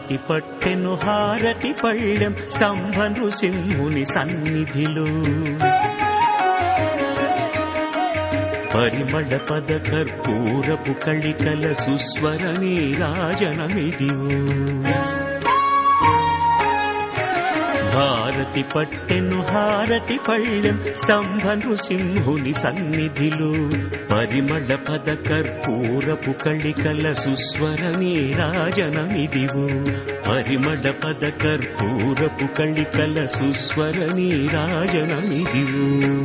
భారతి పట్టెను హారతి పళ్ళెం స్తంభ నృసింహుని సన్నిధిలో పరిమళ పద కర్పూరపు కళికల సుస్వర నీరాజనమిదివో భారతి పట్టెను హారతి పళ్ళెం స్తంభ నృసింహుని సన్నిధిలో పరిమళ పద కర్పూరపు కళికల సుస్వర నీరాజనమిదివో పరిమళ పద కర్పూరపు కళికల సుస్వర నీరాజనమిదివో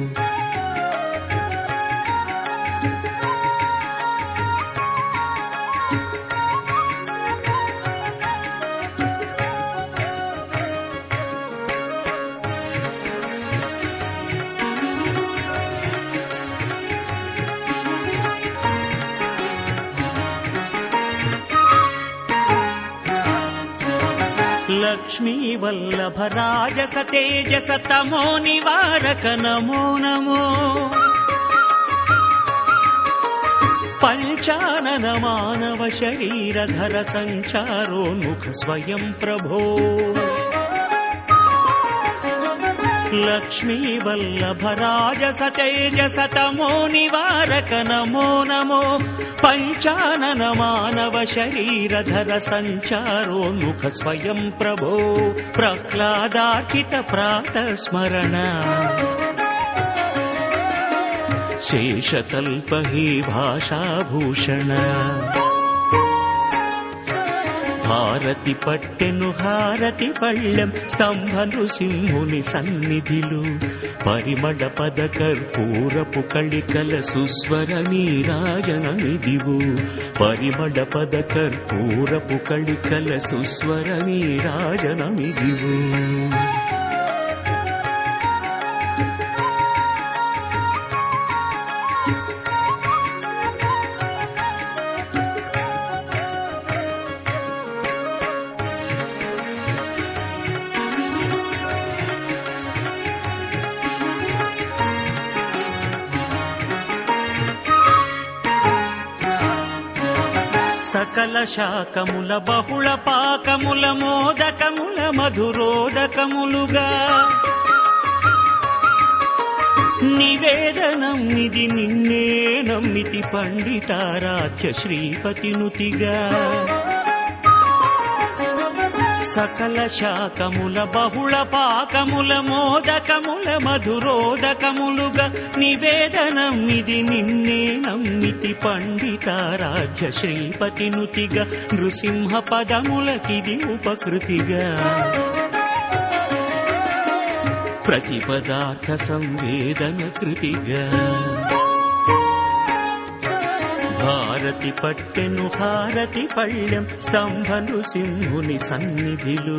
లక్ష్మీ వల్లభ రాజస తేజస తమో నివారక నమో నమో పంచానన మానవ శరీరధర సంచారోన్ముఖ స్వయం ప్రభో లక్ష్మీ వల్లభ రాజస తేజస తమో నివారక నమో నమో పంచానన మానవ శరీరధర సంచారోన్ముఖ స్వయం ప్రభో ప్రహ్లాదార్చిత ప్రాత స్మరణ శేషతల్ప హే భాషాభూషణ భారతి పట్టెను హారతి పళ్ళెం స్తంభ నృసింహుని సన్నిధిలో పరిమళ పద కర్పూరపు కళికల సుస్వర నీరాజనమిదివో పరిమళ పద కర్పూరపు కళికల సుస్వర నీరాజనమిదివో సకల శాకముల బహుళ పాకముల మోదకముల మధురోదకములుగా నివేదనం ఇది నిన్నే నమ్మితి పండితారాధ్య శ్రీపతి నుతిగా సకల శాకముల బహుళ పాకముల మోదకముల మధురోదకములుగా నివేదనం ఇది నిన్నే నమ్మితి పండితారాధ్య శ్రీపతి నుతిగా నృసింహ పదములకిది ఉపకృతిగా ప్రతి పదార్థ సంవేదన కృతిగా భారతి పట్టెను హారతి పళ్ళెం స్తంభ నృసింహుని సన్నిధిలో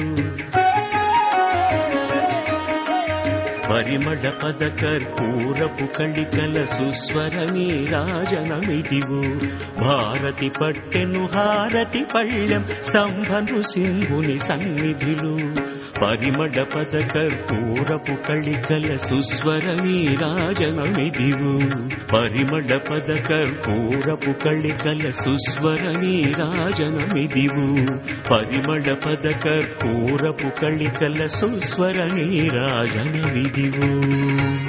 పరిమళ పద కర్పూరపు కళికల సుస్వర నీరాజనమిదివో భారతి పట్టెను హారతి పళ్ళెం స్తంభ నృసింహుని సన్నిధిలో పరిమళ పద కర్పూరపు కళికల సుస్వర నీరాజనమిదివో పరిమళ పద కర్పూరపు కళికల సుస్వర నీరాజనమిదివో పరిమళ పద కర్పూరపు కళికల సుస్వర నీరాజనమిదివో